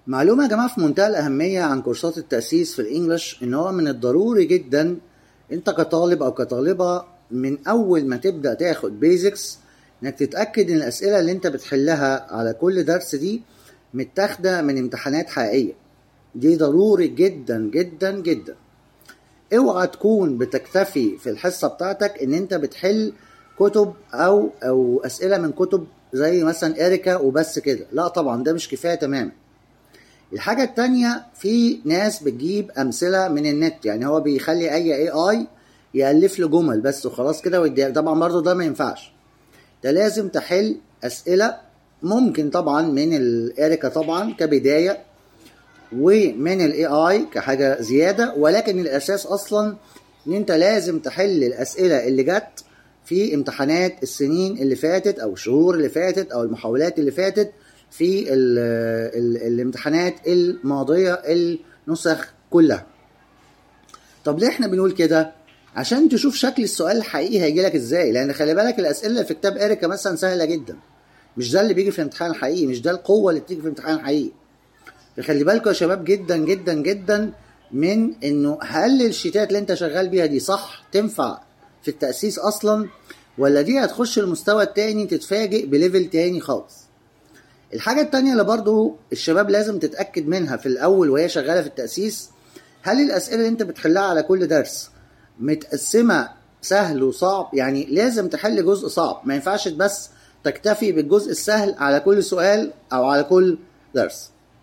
معلومة يا جماعة في منتهى الأهمية عن كورسات التأسيس في الإنجليش إن هو من الضروري جدا أنت كطالب أو كطالبة من أول ما تبدأ تاخد بيزكس إنك تتأكد إن الأسئلة اللي أنت بتحلها على كل درس دي متاخدة من امتحانات حقيقية دي ضروري جدا جدا جدا اوعى تكون بتكتفي في الحصة بتاعتك إن أنت بتحل كتب أو أو أسئلة من كتب زي مثلا إريكا وبس كده لا طبعا ده مش كفاية تماما الحاجة التانية في ناس بتجيب أمثلة من النت يعني هو بيخلي أي اي اي يألف له جمل بس وخلاص كده ويديها طبعا برضه ده ما ينفعش ده لازم تحل أسئلة ممكن طبعا من الإريكا طبعا كبداية ومن الاي اي كحاجة زيادة ولكن الأساس أصلا إن أنت لازم تحل الأسئلة اللي جت في امتحانات السنين اللي فاتت أو الشهور اللي فاتت أو المحاولات اللي فاتت في ال ال الامتحانات الماضيه النسخ كلها طب ليه احنا بنقول كده عشان تشوف شكل السؤال الحقيقي هيجي لك ازاي لان خلي بالك الاسئله اللي في كتاب اريكا مثلا سهله جدا مش ده اللي بيجي في الامتحان الحقيقي مش ده القوه اللي بتيجي في الامتحان الحقيقي خلي بالكم يا شباب جدا جدا جدا من انه هل الشيتات اللي انت شغال بيها دي صح تنفع في التاسيس اصلا ولا دي هتخش المستوى التاني تتفاجئ بليفل تاني خالص الحاجة التانية اللي برضو الشباب لازم تتأكد منها في الأول وهي شغالة في التأسيس هل الأسئلة اللي أنت بتحلها على كل درس متقسمة سهل وصعب يعني لازم تحل جزء صعب ما ينفعش بس تكتفي بالجزء السهل على كل سؤال أو على كل درس